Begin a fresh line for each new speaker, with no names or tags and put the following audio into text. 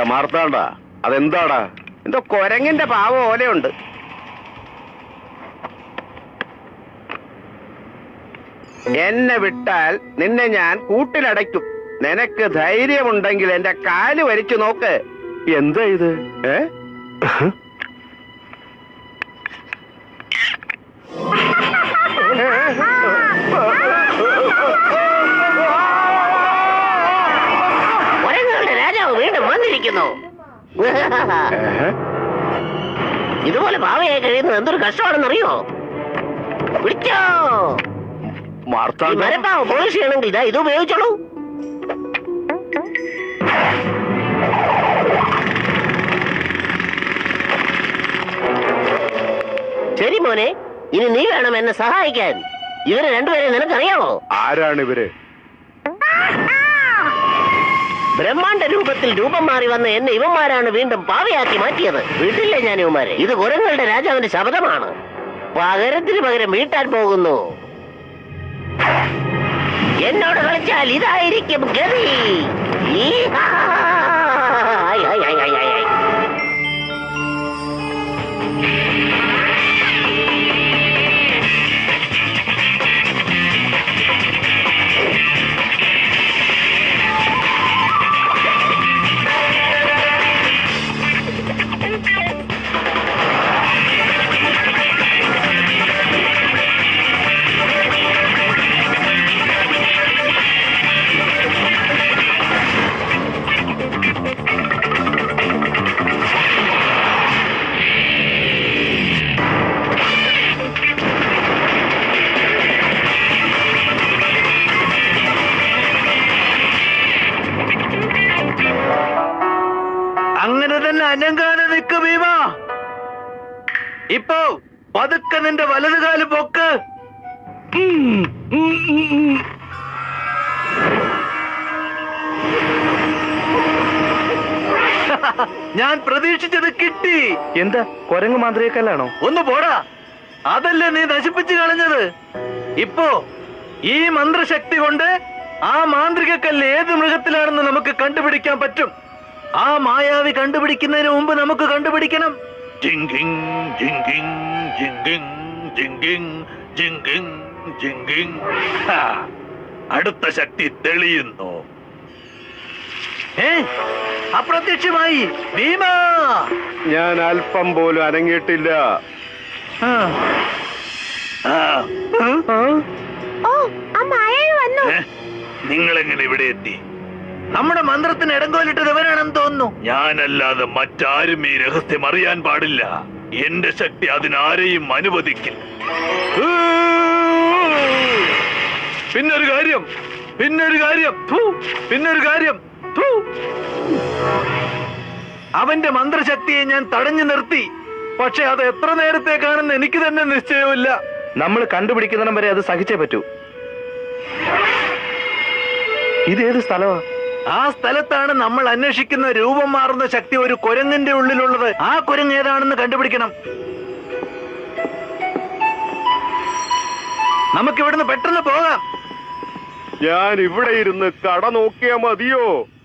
മാർത്താണ്ട അതെന്താടാ
എന്തോ കൊരങ്ങിന്റെ പാവ പോലെയുണ്ട് എന്നെ വിട്ടാൽ നിന്നെ ഞാൻ കൂട്ടിലടയ്ക്കും നിനക്ക് ധൈര്യമുണ്ടെങ്കിൽ എന്റെ കാല് വരിച്ചു നോക്ക്
എന്താ ഇത് ഏ
കൊരങ്ങുകളുടെ രാജാവ് വീണ്ടും വന്നിരിക്കുന്നു
ഏഹ്?
ഇതുപോലെ പാവയായി കഴിയുന്നത് എന്തൊരു കഷ്ടമാണെന്നറിയോ പിടിച്ചോ ഈ
മാർത്താണ്ഡ
മരപ്പാവ് പോളിഷ് ചെയ്യണമെങ്കിൽ ഇതാ ഇത് ഉപയോഗിച്ചോളൂ ശരി മോനെ ഇനി നീ വേണം എന്നെ സഹായിക്കാൻ ഇവരെ രണ്ടുപേരെ നിനക്കറിയാമോ
ആരാണ് ഇവര്
ബ്രഹ്മാണ്ഡ രൂപത്തിൽ രൂപം മാറി വന്ന എന്നെ ഇവന്മാരാണ് വീണ്ടും പാവയാക്കി മാറ്റിയത് വീട്ടില്ലേ ഞാൻ ഇവന്മാരെ ഇത് കുരങ്ങളുടെ രാജാവിന്റെ ശബ്ദമാണ് പകരത്തിന് പകരം വീട്ടാൻ പോകുന്നു എന്നോട് കളിച്ചാൽ ഇതായിരിക്കും ഗതി ഈഹാ! ആയ്, ആയ്, ആയ്, ആയ്, ആയ്, ആയ്.
അങ്ങനെ തന്നെ അനങ്കാതെ നിക്ക് ഭീമ ഇപ്പോ പതുക്കെ നിന്റെ വലതുകാല് പൊക്ക് ഉം, ഉം, ഉം, ഉം. ഞാൻ പ്രതീക്ഷിച്ചത് കിട്ടി
എന്താ കൊരങ്ങ് മാന്ത്രികക്കല്ലാണോ
ഒന്ന് പോടാ അതല്ലേ നീ നശിപ്പിച്ചു കളഞ്ഞത് ഇപ്പോ ഈ മന്ത്രശക്തി കൊണ്ട് ആ മാന്ത്രികക്കല്ല് ഏത് മൃഗത്തിലാണെന്ന് നമുക്ക് കണ്ടുപിടിക്കാൻ പറ്റും ആ മായാവി കണ്ടുപിടിക്കുന്നതിന് മുമ്പ് നമുക്ക് കണ്ടുപിടിക്കണം ജിങ്കിങ് ജിങ്കിങ് ജിങ്കിങ് ജിങ്കിങ് ജിങ്കിങ് ജിങ്കിങ് ഹാ, അടുത്ത ശക്തി തെളിയുന്നു ഏ അപ്രത്യക്ഷമായി ഭീമ
ഞാൻ അല്പം പോലും അനങ്ങിയിട്ടില്ല
ആ. ആ.
ഓ ആ മായാവി വന്നു
ഏ? നിങ്ങളെങ്ങനെ ഇവിടെ എത്തി നമ്മുടെ മന്ത്രത്തിന് ഇടങ്കോലിട്ടത് ഇവരാണെന്ന് തോന്നുന്നു ഞാനല്ലാതെ മറ്റാരും ഈ രഹസ്യം അറിയാൻ പാടില്ല എന്റെ ശക്തി അതിനാരെയും അനുവദിക്കില്ല ഊ! പിന്നൊരു കാര്യം പിന്നൊരു കാര്യം ഫു! പിന്നൊരു കാര്യം ഫു! അവന്റെ മന്ത്രശക്തിയെ ഞാൻ തടഞ്ഞു നിർത്തി പക്ഷെ അത് എത്ര നേരത്തേക്കാണെന്ന് എനിക്ക് തന്നെ നിശ്ചയമില്ല
നമ്മൾ കണ്ടുപിടിക്കുന്നിടം വരെ അത് സഹിച്ചേ പറ്റൂ ഇതേത് സ്ഥലമാ
ആ സ്ഥലത്താണ് നമ്മൾ അന്വേഷിക്കുന്ന രൂപം മാറുന്ന ശക്തി ഒരു കുരങ്ങിന്റെ ഉള്ളിലുള്ളത് ആ കുരങ്ങ് ഏതാണെന്ന് കണ്ടുപിടിക്കണം നമുക്ക് ഇവിടുന്ന് പെട്ടെന്ന് പോകാം
ഞാൻ ഇവിടെ ഇരുന്ന് കട നോക്കിയാ മതിയോ